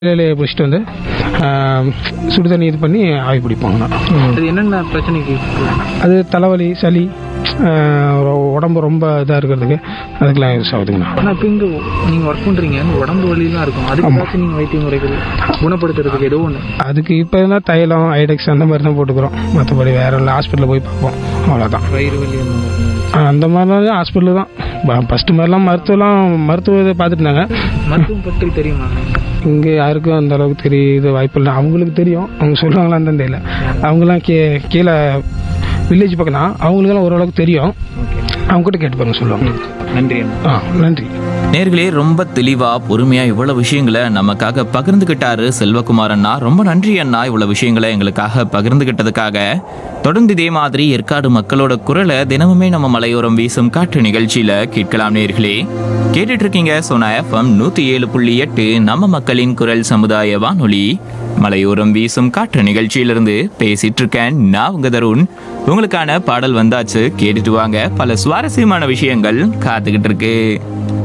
வேலையை பிடிச்சிட்டு வந்து ஆஹ், சுடு தண்ணி இது பண்ணி ஆவி பிடிப்பாங்கண்ணா ம். அது என்னென்ன பிரச்சனைக்கு அது தலைவலி சளி ஆஹ், ரொ- உடம்பு ரொம்ப இதாக இருக்கிறதுக்கு அதுக்கெல்லாம் யூஸ் ஆகுதுங்கண்ணா ஆனால் இப்போ இங்கே நீங்கள் ஒர்க் பண்ணுறீங்க உடம்பு வலிலாம் இருக்கும் அதுக்கு ஏதாச்சும் நீங்கள் வைத்திய முறைகள் குணப்படுத்துறதுக்கு ஏதோ ஒன்று அதுக்கு இப்போ இருந்தால் தைலம் ஐடெக்ஸ் அந்த மாதிரி தான் போட்டுக்கிறோம் மற்றபடி வேற இல்லை ஹாஸ்பிட்டலில் போய் பார்ப்போம் அவ்வளோதான் வயிறு வலி அந்த மாதிரி அந்த மாதிரிலாம் ஹாஸ்பிட்டல் தான் ஃபஸ்ட்டு மாதிரிலாம் மருத்துவலாம் மருத்துவ இதை பார்த்துட்டு இருந்தாங்க மருத்துவம் பற்றி தெரியுமா இங்கே யாருக்கும் அந்த அளவுக்கு தெரியுது வாய்ப்பு இல்லை அவங்களுக்கு தெரியும் அவங்க சொல்லுவாங்களான்னு தான் தெரியல அவங்களாம் கீ கீழே வில்லேஜ் பக்கம் தான் அவங்களுக்கெல்லாம் ஓரளவுக்கு தெரியும் ஓகே அவங்ககிட்ட கேட்டு பாருங்க சொல்லுவாங்க நன்றி அண்ணா ஆ நன்றி நேர்களே ரொம்ப தெளிவா பொறுமையா இவ்வளவு விஷயங்களை நமக்காக பகிர்ந்துகிட்டாரு செல்வகுமார் அண்ணா ரொம்ப நன்றி அண்ணா இவ்வளவு விஷயங்களை எங்களுக்காக பகிர்ந்துகிட்டதுக்காக தொடர்ந்து இதே மாதிரி ஏற்காடு மக்களோட குரலை தினமுமே நம்ம மலையோரம் வீசும் காற்று நிகழ்ச்சியில கேட்கலாம் நேர்களே கேட்டுட்டு இருக்கீங்க சோனா எஃப்எம் நூத்தி ஏழு புள்ளி எட்டு நம்ம மக்களின் குரல் சமுதாய வானொலி மலையோரம் வீசும் காற்று நிகழ்ச்சியிலிருந்து பேசிட்டு இருக்கேன் நான் உங்க தருண் உங்களுக்கான பாடல் வந்தாச்சு கேட்டுட்டு வாங்க பல சுவாரஸ்யமான விஷயங்கள் காத்துக்கிட்டு இருக்கு